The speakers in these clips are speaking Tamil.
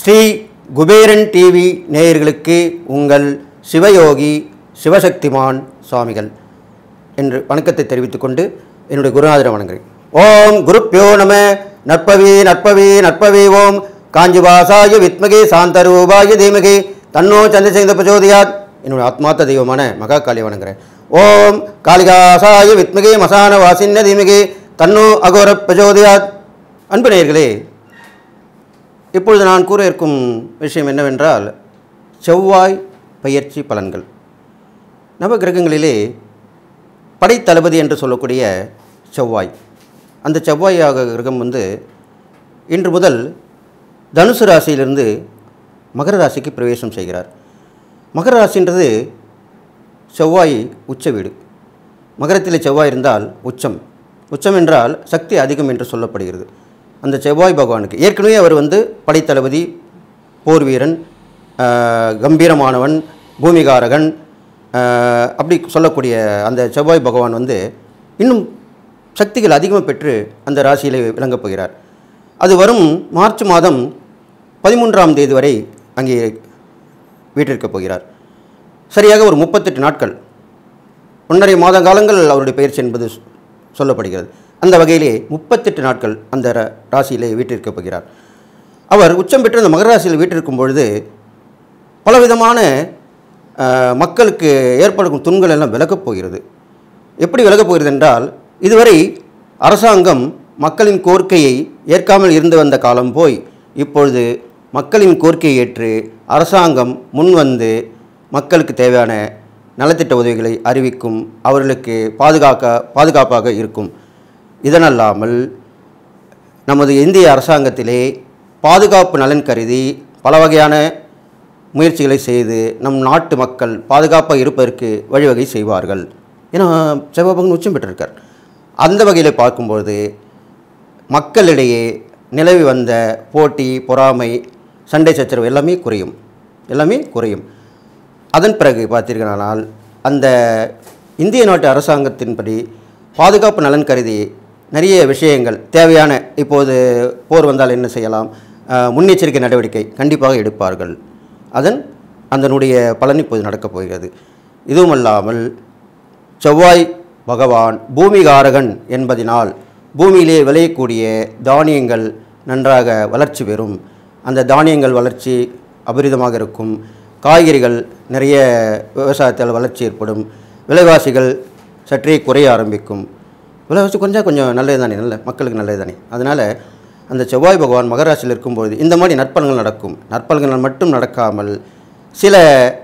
ஸ்ரீ குபேரன் டிவி நேயர்களுக்கு உங்கள் சிவயோகி சிவசக்திமான் சுவாமிகள் என்று வணக்கத்தை தெரிவித்துக் கொண்டு என்னுடைய குருநாதரை வணங்குகிறேன் ஓம் குருப்பியோ நம நற்பவி நற்பவி நற்பவி ஓம் காஞ்சிவாசாய வித்மகே சாந்தரூபாய தீமகே தன்னோ சந்திரசேகர பிரச்சோதியாத் என்னுடைய ஆத்மார்த்த தெய்வமான மகா காளியை வணங்குகிறேன் ஓம் காளிகாசாய வித்மகே மசான வாசின்ன தீமகே தன்னோ அகோர பிரச்சோதியாத் அன்பு நேயர்களே இப்பொழுது நான் கூற இருக்கும் விஷயம் என்னவென்றால் செவ்வாய் பயிற்சி பலன்கள் நவ கிரகங்களிலே படைத்தளபதி என்று சொல்லக்கூடிய செவ்வாய் அந்த செவ்வாயாக கிரகம் வந்து இன்று முதல் தனுசு ராசியிலிருந்து மகர ராசிக்கு பிரவேசம் செய்கிறார் மகர ராசின்றது செவ்வாய் உச்ச வீடு மகரத்தில் செவ்வாய் இருந்தால் உச்சம் உச்சம் என்றால் சக்தி அதிகம் என்று சொல்லப்படுகிறது அந்த செவ்வாய் பகவானுக்கு ஏற்கனவே அவர் வந்து படைத்தளபதி போர் வீரன் ஆஹ், கம்பீரமானவன் பூமிகாரகன் ஆஹ், அப்படி சொல்லக்கூடிய அந்த செவ்வாய் பகவான் வந்து இன்னும் சக்திகள் அதிகமாக பெற்று அந்த ராசியில் விளங்கப் போகிறார் அது வரும் மார்ச் மாதம் பதிமூன்றாம் தேதி வரை அங்கே வீட்டிற்கப் போகிறார் சரியாக ஒரு முப்பத்தெட்டு நாட்கள் ஒன்றரை மாத காலங்கள் அவருடைய பயிற்சி என்பது சொ- சொல்லப்படுகிறது அந்த வகையிலே முப்பத்தெட்டு நாட்கள் அந்த ர- ராசியிலே வீட்டிற்கப் போகிறார் அவர் உச்சம் பெற்று அந்த மகர ராசியில் வீட்டிருக்கும் பொழுது பலவிதமான அஹ், மக்களுக்கு ஏற்படும் துன்கள் எல்லாம் விலகப் போகிறது எப்படி விலகப் போகிறது என்றால் இதுவரை அரசாங்கம் மக்களின் கோரிக்கையை ஏற்காமல் இருந்து வந்த காலம் போய் இப்பொழுது மக்களின் கோரிக்கையை ஏற்று அரசாங்கம் முன்வந்து மக்களுக்கு தேவையான நலத்திட்ட உதவிகளை அறிவிக்கும் அவர்களுக்கு பாதுகாக்க பாதுகாப்பாக இருக்கும் இதனல்லாமல் நமது இந்திய அரசாங்கத்திலே பாதுகாப்பு நலன் கருதி பல வகையான முயற்சிகளை செய்து நம் நாட்டு மக்கள் பாதுகாப்பாக இருப்பதற்கு வழிவகை செய்வார்கள் ஏன்னா செவ்வாபகன் உச்சம் பெற்றிருக்கார் அந்த வகையில் பார்க்கும்பொழுது மக்களிடையே நிலவி வந்த போட்டி பொறாமை சண்டை சச்சரவு எல்லாமே குறையும் எல்லாமே குறையும் அதன் பிறகு பார்த்தீர்களானால் அந்த இந்திய நாட்டு அரசாங்கத்தின்படி பாதுகாப்பு நலன் கருதி நிறைய விஷயங்கள் தேவையான இப்போது போர் வந்தால் என்ன செய்யலாம் அஹ், முன்னெச்சரிக்கை நடவடிக்கை கண்டிப்பாக எடுப்பார்கள் அதன் அதனுடைய பலன் இப்போது நடக்கப் போகிறது இதுவுமல்லாமல் செவ்வாய் பகவான் பூமிகாரகன் என்பதினால் பூமியிலே விளையக்கூடிய தானியங்கள் நன்றாக வளர்ச்சி பெறும் அந்த தானியங்கள் வளர்ச்சி அபரிதமாக இருக்கும் காய்கறிகள் நிறைய விவசாயத்தில் வளர்ச்சி ஏற்படும் விலைவாசிகள் சற்றே குறைய ஆரம்பிக்கும் விலைவாசி கொஞ்சம் கொஞ்சம் நல்லது தானே நல்ல மக்களுக்கு நல்லது தானே அதனால் அந்த செவ்வாய் பகவான் மகராசியில் இருக்கும்பொழுது இந்த மாதிரி நற்பலன்கள் நடக்கும் நற்பலன்கள் மட்டும் நடக்காமல் சில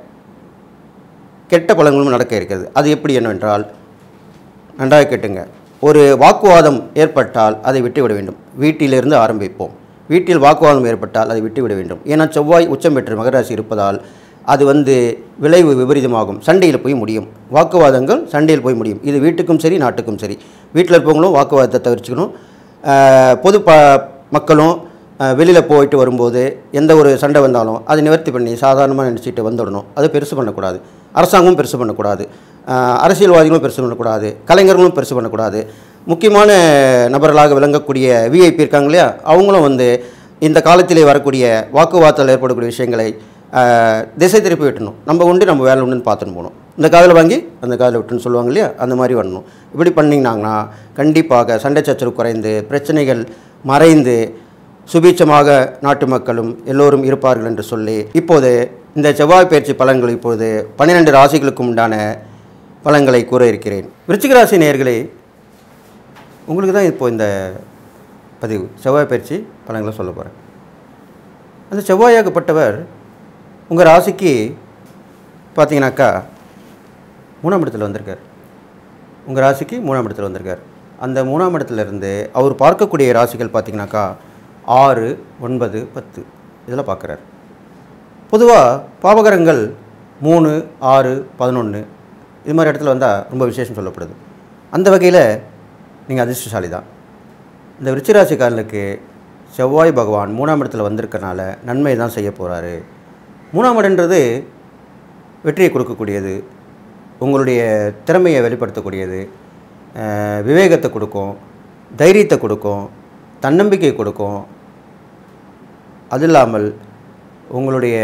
கெட்ட பலன்களும் நடக்க இருக்கிறது அது எப்படி என்னவென்றால் நன்றாக கேட்டுங்க ஒரு வாக்குவாதம் ஏற்பட்டால் அதை விட்டுவிட வேண்டும் வீட்டிலிருந்து ஆரம்பிப்போம் வீட்டில் வாக்குவாதம் ஏற்பட்டால் அதை விட்டுவிட வேண்டும் ஏன்னா செவ்வாய் உச்சம் பெற்ற மகராசி இருப்பதால் அது வந்து விளைவு விபரீதமாகும் சண்டையில் போய் முடியும் வாக்குவாதங்கள் சண்டையில் போய் முடியும் இது வீட்டுக்கும் சரி நாட்டுக்கும் சரி வீட்டில் இருப்பவங்களும் வாக்குவாதத்தை தவிர்த்துக்கணும் ஆஹ் பொது ப மக்களும் வெளியில் போயிட்டு வரும்போது எந்த ஒரு சண்டை வந்தாலும் அதை நிவர்த்தி பண்ணி சாதாரணமாக நினச்சிட்டு வந்துடணும் அது பெருசு பண்ணக்கூடாது அரசாங்கமும் பெருசு பண்ணக்கூடாது ஆஹ் அரசியல்வாதிகளும் பெருசு பண்ணக்கூடாது கலைஞர்களும் பெருசு பண்ணக்கூடாது முக்கியமான நபர்களாக விளங்கக்கூடிய விஐபி இருக்காங்க இல்லையா அவங்களும் வந்து இந்த காலத்திலே வரக்கூடிய வாக்குவாதத்தில் ஏற்படக்கூடிய விஷயங்களை ஆஹ் திசை திருப்பி விட்டணும் நம்ம உண்டு நம்ம வேலை உண்டுன்னு பார்த்துன்னு போகணும் இந்த காதில் வாங்கி அந்த காதில் விட்டுன்னு சொல்லுவாங்க இல்லையா அந்த மாதிரி வரணும் இப்படி பண்ணிங்கனாங்கன்னா கண்டிப்பாக சண்டை சச்சரவு குறைந்து பிரச்சனைகள் மறைந்து சுபீட்சமாக நாட்டு மக்களும் எல்லோரும் இருப்பார்கள் என்று சொல்லி இப்போது இந்த செவ்வாய் பயிற்சி பலன்கள் இப்போது பன்னிரெண்டு ராசிகளுக்கும் உண்டான பலன்களை கூற இருக்கிறேன் விருச்சிக ராசி நேயர்களே உங்களுக்கு தான் இப்போ இந்த பதிவு செவ்வாய் பயிற்சி பலன்களை சொல்ல போகிறேன் அந்த செவ்வாயாகப்பட்டவர் உங்கள் ராசிக்கு பார்த்தீங்கன்னாக்கா மூணாம் இடத்துல வந்திருக்கார் உங்கள் ராசிக்கு மூணாம் இடத்துல வந்திருக்கார் அந்த மூணாம் இடத்துல இருந்து அவர் பார்க்கக்கூடிய ராசிகள் பார்த்தீங்கன்னாக்கா ஆறு ஒன்பது பத்து இதெல்லாம் பார்க்குறார் பொதுவாக பாவகரங்கள் மூணு ஆறு பதினொன்று இது மாதிரி இடத்துல வந்தால் ரொம்ப விசேஷம் சொல்லப்படுது அந்த வகையில் நீங்கள் அதிர்ஷ்டசாலி தான் இந்த விருச்சிராசிக்காரனுக்கு செவ்வாய் பகவான் மூணாம் இடத்துல வந்திருக்கனால நன்மை தான் செய்ய போகிறாரு மூணாம் இடன்றது வெற்றியை கொடுக்கக்கூடியது உங்களுடைய திறமையை வெளிப்படுத்தக்கூடியது அஹ், விவேகத்தை கொடுக்கும் தைரியத்தை கொடுக்கும் தன்னம்பிக்கை கொடுக்கும் அது இல்லாமல் உங்களுடைய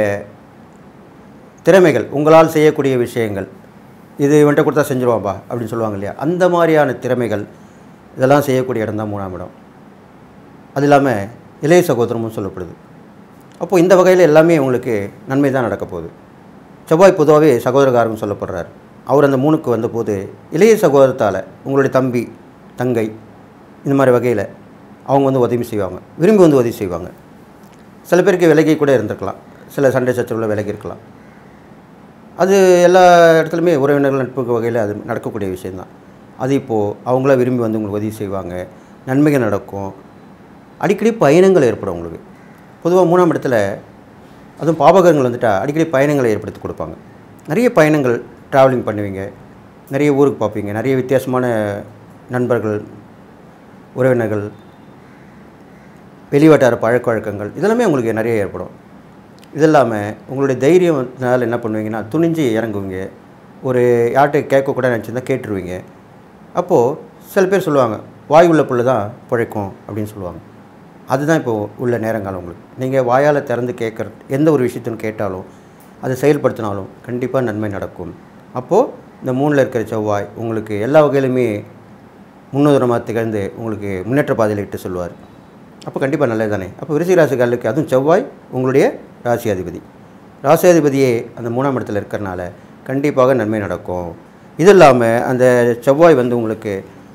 திறமைகள் உங்களால் செய்யக்கூடிய விஷயங்கள் இது இவன்ட்ட கொடுத்தா செஞ்சுருவான்பா அப்படின்னு சொல்லுவாங்க இல்லையா அந்த மாதிரியான திறமைகள் இதெல்லாம் செய்யக்கூடிய இடம் தான் மூணாம் இடம் அது இல்லாமல் இளைய சகோதரமும் சொல்லப்படுது அப்போது இந்த வகையில் எல்லாமே உங்களுக்கு நன்மை தான் நடக்க போகுது செவ்வாய் பொதுவாகவே சகோதரகாரன் சொல்லப்படுறார் அவர் அந்த மூணுக்கு வந்தபோது இளைய சகோதரத்தால் உங்களுடைய தம்பி தங்கை இந்த மாதிரி வகையில் அவங்க வந்து உதவி செய்வாங்க விரும்பி வந்து உதவி செய்வாங்க சில பேருக்கு விலகி கூட இருந்திருக்கலாம் சில சண்டை சச்சரவில் விலகி இருக்கலாம் அது எல்லா இடத்துலையுமே உறவினர்கள் நட்பு வகையில் அது நடக்கக்கூடிய விஷயந்தான் அது இப்போது அவங்கள விரும்பி வந்து உங்களுக்கு உதவி செய்வாங்க நன்மைகள் நடக்கும் அடிக்கடி பயணங்கள் ஏற்படும் உங்களுக்கு பொதுவாக மூணாம் இடத்துல அதுவும் பாபகங்கள் வந்துட்டா அடிக்கடி பயணங்களை ஏற்படுத்தி கொடுப்பாங்க நிறைய பயணங்கள் ட்ராவலிங் பண்ணுவீங்க நிறைய ஊருக்கு பார்ப்பீங்க நிறைய வித்தியாசமான நண்பர்கள் உறவினர்கள் வெளிவட்டார பழக்க வழக்கங்கள் இதெல்லாமே உங்களுக்கு நிறைய ஏற்படும் இது இல்லாமல் உங்களுடைய தைரியத்தினால என்ன பண்ணுவீங்கன்னா துணிஞ்சு இறங்குவீங்க ஒரு யார்கிட்ட கேட்கக்கூட நினச்சிருந்தா கேட்டுருவீங்க அப்போது சில பேர் சொல்லுவாங்க வாய் உள்ள புள்ள தான் பிழைக்கும் அப்படின்னு சொல்லுவாங்க அதுதான் இப்போ உள்ள நேரங்காலம் உங்களுக்கு நீங்கள் வாயால் திறந்து கேட்குற எந்த ஒரு விஷயத்தையும் கேட்டாலும் அதை செயல்படுத்தினாலும் கண்டிப்பாக நன்மை நடக்கும் அப்போது இந்த மூணில் இருக்கிற செவ்வாய் உங்களுக்கு எல்லா வகையிலுமே முன்னுதாரணமாக திகழ்ந்து உங்களுக்கு முன்னேற்ற பாதையில் இட்டு சொல்லுவார் அப்போ கண்டிப்பாக நல்லது தானே அப்போ விருச்சிக ராசிக்காரர்களுக்கு அதுவும் செவ்வாய் உங்களுடைய ராசியாதிபதி ராசியாதிபதியே அந்த மூணாம் இடத்துல இருக்கிறனால கண்டிப்பாக நன்மை நடக்கும் இது இல்லாமல் அந்த செவ்வாய் வந்து உங்களுக்கு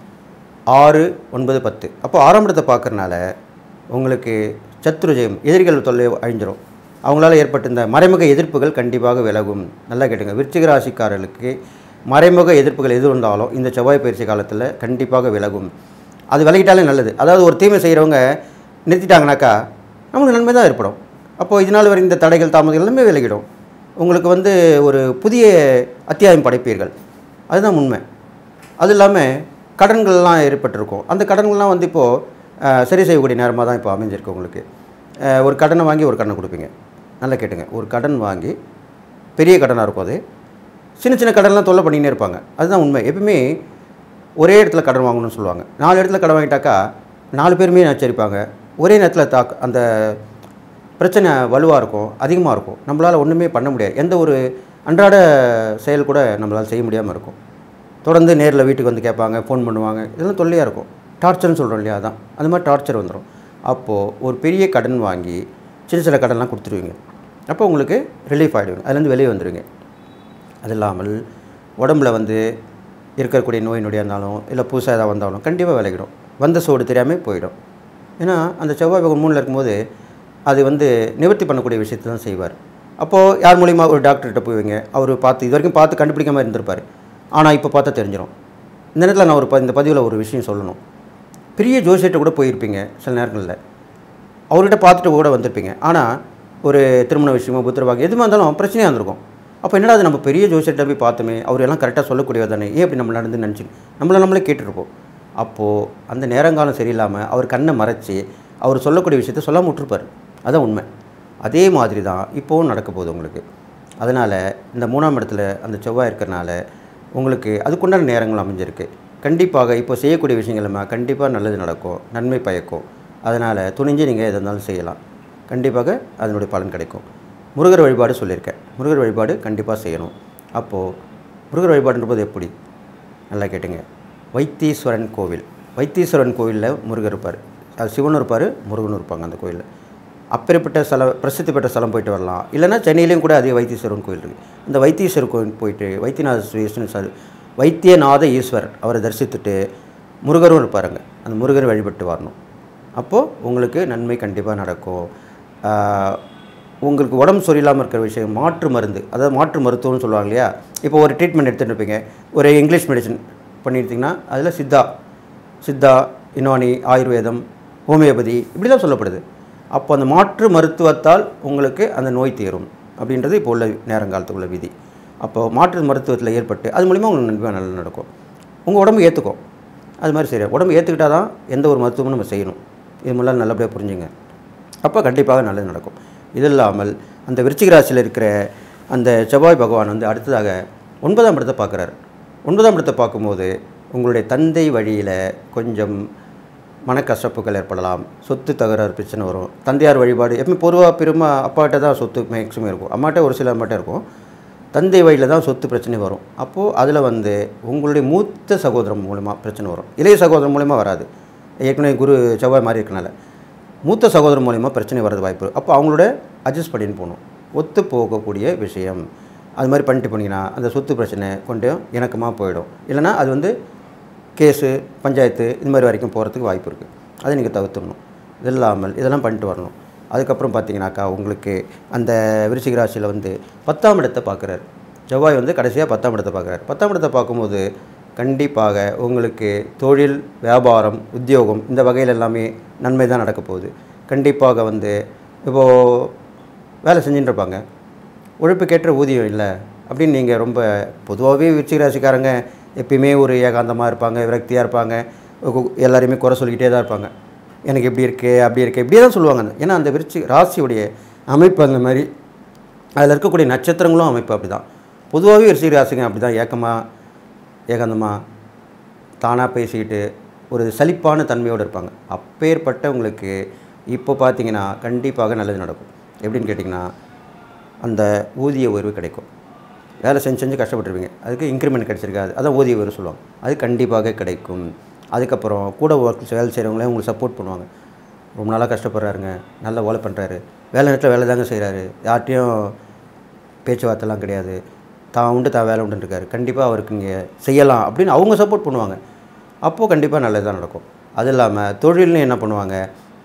ஆறு ஒன்பது பத்து அப்போ ஆறாம் இடத்தை பார்க்கறனால உங்களுக்கு சத்ருஜயம் எதிரிகள் தொல்லை அழிஞ்சிரும் அவங்களால ஏற்பட்ட இந்த மறைமுக எதிர்ப்புகள் கண்டிப்பாக விலகும் நல்லா கேட்டுங்க விருச்சிக ராசிக்காரர்களுக்கு மறைமுக எதிர்ப்புகள் எது இருந்தாலும் இந்த செவ்வாய் பயிற்சி காலத்தில் கண்டிப்பாக விலகும் அது விலகிட்டாலே நல்லது அதாவது ஒரு தீமை செய்கிறவங்க நிறுத்திட்டாங்கனாக்கா நமக்கு நன்மை தான் ஏற்படும் அப்போது இதனால் வரை இந்த தடைகள் தாமதங்கள் எல்லாமே விலகிடும் உங்களுக்கு வந்து ஒரு புதிய அத்தியாயம் படைப்பீர்கள் அதுதான் உண்மை அது இல்லாமல் கடன்கள்லாம் ஏற்பட்டிருக்கும் அந்த கடன்கள்லாம் வந்து இப்போது சரி செய்யக்கூடிய நேரமாக தான் இப்போ அமைஞ்சிருக்கு உங்களுக்கு அஹ், ஒரு கடனை வாங்கி ஒரு கடனை கொடுப்பீங்க நல்லா கேட்டுங்க ஒரு கடன் வாங்கி பெரிய கடனாக இருக்கும் அது சின்ன சின்ன கடன்லாம் தொல்லை பண்ணிக்கினே இருப்பாங்க அதுதான் உண்மை எப்பவுமே ஒரே இடத்துல கடன் வாங்கணும்னு சொல்லுவாங்க நாலு இடத்துல கடன் வாங்கிட்டாக்கா நாலு பேருமே நச்சரிப்பாங்க ஒரே நேரத்தில் தாக் அந்த பிரச்சனை வலுவாக இருக்கும் அதிகமாக இருக்கும் நம்மளால் ஒன்றுமே பண்ண முடியாது எந்த ஒரு அன்றாட செயல் கூட நம்மளால் செய்ய முடியாமல் இருக்கும் தொடர்ந்து நேரில் வீட்டுக்கு வந்து கேட்பாங்க ஃபோன் பண்ணுவாங்க இதெல்லாம் தொல்லையாக இருக்கும் டார்ச்சர்னு சொல்கிறோம் இல்லையா அதான் அந்த மாதிரி டார்ச்சர் வந்துடும் அப்போது ஒரு பெரிய கடன் வாங்கி சின்ன சின்ன கடன்லாம் கொடுத்துருவீங்க அப்போ உங்களுக்கு ரிலீஃப் ஆகிடுவீங்க அதுலேருந்து வெளியே வந்துடுவீங்க அது இல்லாமல் உடம்புல வந்து இருக்கக்கூடிய நோய் நொடியாக இருந்தாலும் இல்லை புதுசாக ஏதாவது வந்தாலும் கண்டிப்பாக விலகிடும் வந்த சோடு தெரியாமல் போயிடும் ஏன்னா அந்த செவ்வாய் பகவான் மூணில் இருக்கும்போது அது வந்து நிவர்த்தி பண்ணக்கூடிய விஷயத்தை தான் செய்வார் அப்போது யார் மூலிமா ஒரு டாக்டர்கிட்ட போவீங்க அவர் பார்த்து இது வரைக்கும் பார்த்து கண்டுபிடிக்காம இருந்திருப்பார் ஆனால் இப்போ பார்த்தா தெரிஞ்சிடும் இந்த நேரத்தில் நான் ஒரு ப- இந்த பதிவில் ஒரு விஷயம் சொல்லணும் பெரிய ஜோசியர்கிட்ட கூட போயிருப்பீங்க சில நேரங்களில் அவர்கிட்ட பார்த்துட்டு கூட வந்திருப்பீங்க ஆனால் ஒரு திருமண விஷயமோ புத்திரபாகம் எதுவாக இருந்தாலும் பிரச்சனையாக இருந்திருக்கும் அப்போ என்னடா அது நம்ம பெரிய ஜோசியர்கிட்ட போய் பார்த்தோமே அவர் எல்லாம் கரெக்டாக சொல்லக்கூடியவர் தானே ஏன் இப்படி நம்ம நடந்து நினச்சி நம்மளை நம்மளே கேட்டுருப்போம் அப்போது அந்த நேரங்காலம் சரியில்லாமல் அவர் கண்ணை மறைச்சி அவர் சொல்லக்கூடிய விஷயத்த சொல்லாம விட்டுருப்பார் அதான் உண்மை அதே மாதிரி தான் இப்போவும் நடக்க போகுது உங்களுக்கு அதனால் இந்த மூணாம் இடத்துல அந்த செவ்வாய் இருக்கிறனால உங்களுக்கு அதுக்குண்டான நேரங்கள் அமைஞ்சிருக்கு கண்டிப்பாக இப்போ செய்யக்கூடிய விஷயங்கள் எல்லாம் கண்டிப்பாக நல்லது நடக்கும் நன்மை பயக்கும் அதனால் துணிஞ்சு நீங்கள் எது இருந்தாலும் செய்யலாம் கண்டிப்பாக அதனுடைய பலன் கிடைக்கும் முருகர் வழிபாடு சொல்லியிருக்கேன் முருகர் வழிபாடு கண்டிப்பாக செய்யணும் அப்போது முருகர் வழிபாடுன்றது எப்படி நல்லா கேட்டுங்க வைத்தீஸ்வரன் கோவில் வைத்தீஸ்வரன் கோவிலில் முருகர் இருப்பார் அது சிவனும் இருப்பார் முருகனும் இருப்பாங்க அந்த கோயிலில் அப்பேற்பட்ட ஸ்தலம் பிரசித்தி பெற்ற ஸ்தலம் போயிட்டு வரலாம் இல்லைன்னா சென்னையிலையும் கூட அதே வைத்தீஸ்வரன் கோயில் இருக்குது அந்த வைத்தீஸ்வரர் கோயில் போயிட்டு வைத்தியநாத சுரேஷன் சார் வைத்தியநாத ஈஸ்வரர் அவரை தரிசித்துட்டு முருகரும் இருப்பாருங்க அந்த முருகரை வழிபட்டு வரணும் அப்போது உங்களுக்கு நன்மை கண்டிப்பாக நடக்கும் ஆஹ், உங்களுக்கு உடம்பு சரியில்லாமல் இருக்கிற விஷயம் மாற்று மருந்து அதாவது மாற்று மருத்துவம்னு சொல்லுவாங்க இல்லையா இப்போ ஒரு ட்ரீட்மெண்ட் எடுத்துகிட்டு இருப்பீங்க ஒரு இங்கிலீஷ் மெடிசன் பண்ணியிருந்தீங்கன்னா அதில் சித்தா சித்தா யுனானி ஆயுர்வேதம் ஹோமியோபதி இப்படி தான் சொல்லப்படுது அப்போ அந்த மாற்று மருத்துவத்தால் உங்களுக்கு அந்த நோய் தீரும் அப்படின்றது இப்போ உள்ள நேரங்காலத்துக்கு உள்ள விதி அப்போ மாற்று மருத்துவத்தில் ஏற்பட்டு அது மூலிமா உங்களுக்கு நன்மை நல்லா நடக்கும் உங்கள் உடம்பு ஏற்றுக்கும் அது மாதிரி சரி உடம்பு ஏற்றுக்கிட்டால் தான் எந்த ஒரு மருத்துவமும் நம்ம செய்யணும் இது மூலம் நல்லபடியாக புரிஞ்சுங்க அப்போ கண்டிப்பாக நல்லது நடக்கும் இது இல்லாமல் அந்த விருச்சிக ராசியில் இருக்கிற அந்த செவ்வாய் பகவான் வந்து அடுத்ததாக ஒன்பதாம் இடத்தை பார்க்குறாரு ஒன்பதாம் இடத்தை பார்க்கும்போது உங்களுடைய தந்தை வழியில் கொஞ்சம் மனக்கசப்புகள் ஏற்படலாம் சொத்து தகராறு பிரச்சனை வரும் தந்தையார் வழிபாடு எப்பவுமே பொதுவாக பெருமா அப்பாட்ட தான் சொத்து மேக்ஸிமம் இருக்கும் அம்மாட்ட ஒரு சில அம்மாட்ட இருக்கும் தந்தை வழியில் தான் சொத்து பிரச்சனை வரும் அப்போது அதில் வந்து உங்களுடைய மூத்த சகோதரம் மூலிமா பிரச்சனை வரும் இளைய சகோதரன் மூலிமா வராது ஏற்கனவே குரு செவ்வாய் மாதிரி இருக்கனால மூத்த சகோதரன் மூலிமா பிரச்சனை வர்றது வாய்ப்பு இருக்கு. அப்போ அவங்களோட அட்ஜஸ்ட் பண்ணின்னு போகணும் ஒத்து போகக்கூடிய விஷயம் அது மாதிரி பண்ணிட்டு போனீங்கன்னா அந்த சொத்து பிரச்சனை கொஞ்சம் இணக்கமாக போயிடும் இல்லைன்னா அது வந்து கேஸு பஞ்சாயத்து இது மாதிரி வரைக்கும் போகிறதுக்கு வாய்ப்பு இருக்குது அதை நீங்கள் தவிர்த்துடணும் இது இல்லாமல் இதெல்லாம் பண்ணிட்டு வரணும் அதுக்கப்புறம் பார்த்தீங்கன்னாக்கா உங்களுக்கு அந்த விருச்சிக ராசியில் வந்து பத்தாம் இடத்தை பார்க்குறாரு செவ்வாய் வந்து கடைசியாக பத்தாம் இடத்தை பார்க்குறாரு பத்தாம் இடத்தை பார்க்கும்போது கண்டிப்பாக உங்களுக்கு தொழில் வியாபாரம் உத்தியோகம் இந்த வகையில் எல்லாமே நன்மை தான் நடக்க போகுது கண்டிப்பாக வந்து இப்போது வேலை செஞ்சுட்டு இருப்பாங்க உழைப்புக்கேற்ற ஊதியம் இல்லை அப்படின்னு நீங்கள் ரொம்ப பொதுவாகவே விருச்சிக ராசிக்காரங்க எப்பயுமே ஒரு ஏகாந்தமாக இருப்பாங்க விரக்தியாக இருப்பாங்க கு- எல்லாரையுமே குறை சொல்லிக்கிட்டே தான் இருப்பாங்க எனக்கு இப்படி இருக்கு அப்படி இருக்கு இப்படியே தான் சொல்லுவாங்க ஏன்னா அந்த விருச்சி ராசியுடைய அமைப்பு அந்த மாதிரி அதில் இருக்கக்கூடிய நட்சத்திரங்களும் அமைப்பு அப்படி தான் பொதுவாகவே விருச்சிக ராசிங்க அப்படி தான் ஏக்கமாக ஏகாந்தமாக தானாக பேசிக்கிட்டு ஒரு சலிப்பான தன்மையோடு இருப்பாங்க அப்பேற்பட்டவங்களுக்கு இப்போ பார்த்தீங்கன்னா கண்டிப்பாக நல்லது நடக்கும் எப்படின்னு கேட்டிங்கன்னா அந்த ஊதிய உயர்வு கிடைக்கும் வேலை செஞ்சு செஞ்சு கஷ்டப்பட்டுருவீங்க அதுக்கு இன்க்ரிமெண்ட் கிடச்சிருக்காது அதான் ஊதிய உயர்வு சொல்லுவாங்க அது கண்டிப்பாக கிடைக்கும் அதுக்கப்புறம் கூட ஒர்க் வேலை செய்கிறவங்களே உங்களுக்கு சப்போர்ட் பண்ணுவாங்க ரொம்ப நாளாக கஷ்டப்படுறாருங்க நல்லா வேலை பண்ணுறாரு வேலை நேரத்தில் வேலை தாங்க செய்கிறாரு யார்கிட்டையும் பேச்சுவார்த்தைலாம் கிடையாது தான் உண்டு தான் வேலை உண்டுன்னு இருக்காரு கண்டிப்பாக அவருக்கு இங்கே செய்யலாம் அப்படின்னு அவங்க சப்போர்ட் பண்ணுவாங்க அப்போது கண்டிப்பாக நல்லது தான் நடக்கும் அது இல்லாமல் தொழில்னு என்ன பண்ணுவாங்க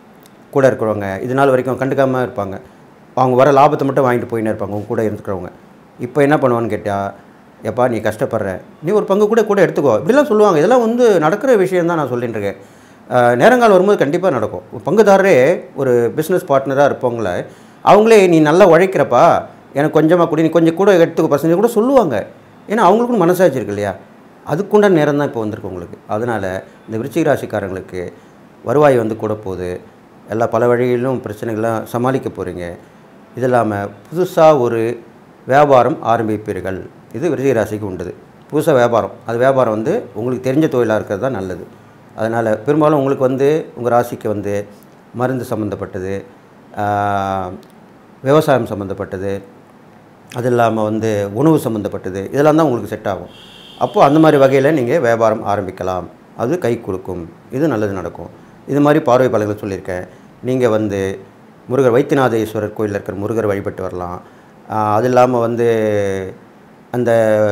கூட இருக்கிறவங்க இது நாள் வரைக்கும் கண்டுக்காமல் இருப்பாங்க அவங்க வர லாபத்தை மட்டும் வாங்கிட்டு போயின்னே இருப்பாங்க உங்க கூட இருந்துக்கிறவங்க இப்போ என்ன பண்ணுவான்னு கேட்டால் எப்பா நீ கஷ்டப்படுற நீ ஒரு பங்கு கூட கூட எடுத்துக்கோ இப்படிலாம் சொல்லுவாங்க இதெல்லாம் வந்து நடக்கிற விஷயம் தான் நான் சொல்லிட்டு இருக்கேன் அஹ் நேரங்காலம் வரும்போது கண்டிப்பாக நடக்கும் ஒரு பங்குதாரரே ஒரு பிஸ்னஸ் பார்ட்னராக இருப்பவங்கள அவங்களே நீ நல்லா உழைக்கிறப்பா எனக்கு கொஞ்சமாக கூட நீ கொஞ்சம் கூட எடுத்துக்கோ பர்சன்டேஜ் கூட சொல்லுவாங்க ஏன்னா அவங்களுக்கும் மனசாட்சி இருக்கு இல்லையா அதுக்குண்டான நேரம் தான் இப்போ வந்திருக்கு உங்களுக்கு அதனால் இந்த விருச்சிக ராசிக்காரங்களுக்கு வருவாய் வந்து கூட போகுது எல்லா பல வழிகளிலும் பிரச்சனைகள்லாம் சமாளிக்க போகிறீங்க இது இல்லாமல் புதுசாக ஒரு வியாபாரம் ஆரம்பிப்பீர்கள் இது விருச்சிக ராசிக்கு உண்டுது புதுசாக வியாபாரம் அது வியாபாரம் வந்து உங்களுக்கு தெரிஞ்ச தொழிலாக இருக்கிறது தான் நல்லது அதனால் பெரும்பாலும் உங்களுக்கு வந்து உங்கள் ராசிக்கு வந்து மருந்து சம்மந்தப்பட்டது ஆஹ், விவசாயம் சம்மந்தப்பட்டது அது இல்லாமல் வந்து உணவு சம்மந்தப்பட்டது இதெல்லாம் தான் உங்களுக்கு செட் ஆகும் அப்போது அந்த மாதிரி வகையில் நீங்கள் வியாபாரம் ஆரம்பிக்கலாம் அது கை கொடுக்கும் இது நல்லது நடக்கும் இது மாதிரி பார்வை பலன்கள் சொல்லியிருக்கேன் நீங்கள் வந்து முருகர் வைத்தியநாத ஈஸ்வரர் கோயிலில் இருக்கிற முருகர் வழிபட்டு வரலாம் ஆஹ் அது இல்லாமல் வந்து அந்த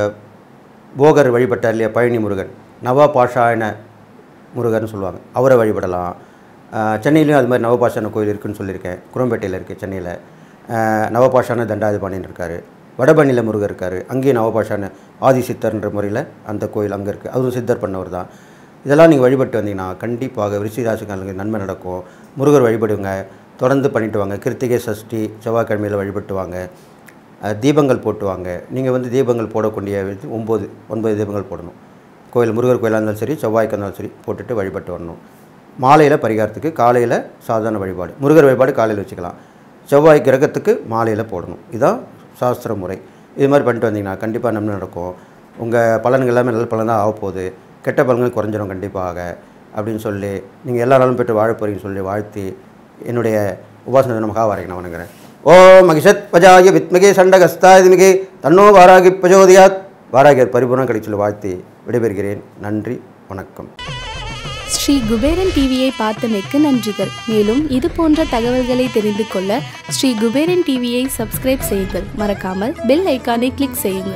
போகர் வழிபட்டார் இல்லையா பழனி முருகன் நவ பாஷாயன முருகர்னு சொல்லுவாங்க அவரை வழிபடலாம் ஆஹ் சென்னையிலையும் அது மாதிரி நவபாஷான கோயில் இருக்குன்னு சொல்லியிருக்கேன் குரம்பேட்டையில் இருக்குது சென்னையில் ஆஹ் நவபாஷான தண்டாதிபாணின்னு இருக்கார் வடபழனியில் முருகர் இருக்கார் அங்கேயும் நவபாஷான ஆதி சித்தர்ன்ற முறையில் அந்த கோயில் அங்கே இருக்குது அதுவும் சித்தர் பண்ணவர் தான் இதெல்லாம் நீங்கள் வழிபட்டு வந்தீங்கன்னா கண்டிப்பாக விருச்சிராசிக்காரங்களுக்கு நன்மை நடக்கும் முருகர் வழிபடுங்க தொடர்ந்து பண்ணிட்டு வாங்க கிருத்திகை சஷ்டி செவ்வாய்க்கிழமையில் வழிபட்டு வாங்க அஹ் தீபங்கள் போட்டு வாங்க நீங்கள் வந்து தீபங்கள் போடக்கூடிய விதத்தில் ஒம்பது ஒன்பது தீபங்கள் போடணும் கோயில் முருகர் கோயிலாக இருந்தாலும் சரி செவ்வாய்க்கு இருந்தாலும் சரி போட்டுட்டு வழிபட்டு வரணும் மாலையில் பரிகாரத்துக்கு காலையில் சாதாரண வழிபாடு முருகர் வழிபாடு காலையில் வச்சுக்கலாம் செவ்வாய் கிரகத்துக்கு மாலையில் போடணும் இதுதான் சாஸ்திர முறை இது மாதிரி பண்ணிட்டு வந்தீங்கன்னா கண்டிப்பாக நன்மை நடக்கும் உங்கள் பலன்கள் எல்லாமே நல்ல பலன் தான் ஆக போகுது கெட்ட பலன்கள் குறைஞ்சிரும் கண்டிப்பாக அப்படின்னு சொல்லி நீங்கள் எல்லா நாளும் பெற்று வாழ போறீங்கன்னு சொல்லி வாழ்த்தி என்னுடைய உபாசன தினம் மகாவாரைக்கு நான் வணங்குறேன் ஓம் மகிஷத் பஜாய வித்மகே சண்டகஸ்தாதிமிகே தன்னோ வாராகி பிரஜோதியாத் வாராகியர் பரிபூர்ணம் கிடைச்சு சொல்லி வாழ்த்தி விடைபெறுகிறேன் நன்றி வணக்கம் ஸ்ரீ குபேரன் டிவியை பார்த்தமைக்கு நன்றிகள் மேலும் இது போன்ற தகவல்களை தெரிந்து கொள்ள ஸ்ரீ குபேரன் டிவியை சப்ஸ்கிரைப் செய்யுங்கள் மறக்காமல் பெல் ஐக்கானை கிளிக் செய்யுங்கள்